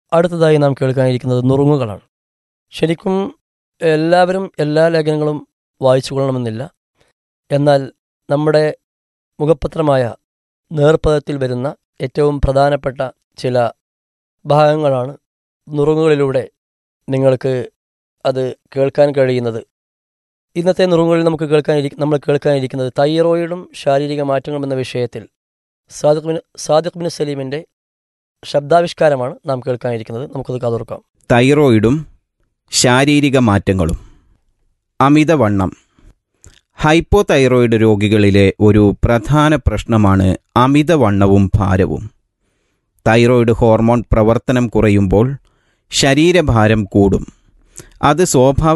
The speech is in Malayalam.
അടുത്തതായി നാം കേൾക്കാനിരിക്കുന്നത് നുറുങ്ങുകളാണ് ശരിക്കും എല്ലാവരും എല്ലാ ലേഖനങ്ങളും വായിച്ചു കൊള്ളണമെന്നില്ല എന്നാൽ നമ്മുടെ മുഖപത്രമായ നേർപ്പദത്തിൽ വരുന്ന ഏറ്റവും പ്രധാനപ്പെട്ട ചില ഭാഗങ്ങളാണ് നുറുങ്ങുകളിലൂടെ നിങ്ങൾക്ക് അത് കേൾക്കാൻ കഴിയുന്നത് ഇന്നത്തെ നുറുങ്ങുകളിൽ നമുക്ക് കേൾക്കാനിരി നമ്മൾ കേൾക്കാനിരിക്കുന്നത് തൈറോയിഡും ശാരീരിക മാറ്റങ്ങളും എന്ന വിഷയത്തിൽ സാദിഖ് ബിൻ സാദിഖ് ബിൻ സലീമിൻ്റെ ശബ്ദാവിഷ്കാരമാണ് നാം കേൾക്കാനിരിക്കുന്നത് നമുക്കത് കാതോർക്കാം തൈറോയിഡും ശാരീരിക മാറ്റങ്ങളും അമിതവണ്ണം ഹൈപ്പോതൈറോയിഡ് രോഗികളിലെ ഒരു പ്രധാന പ്രശ്നമാണ് അമിതവണ്ണവും ഭാരവും തൈറോയിഡ് ഹോർമോൺ പ്രവർത്തനം കുറയുമ്പോൾ ശരീരഭാരം കൂടും അത് സ്വാഭാവിക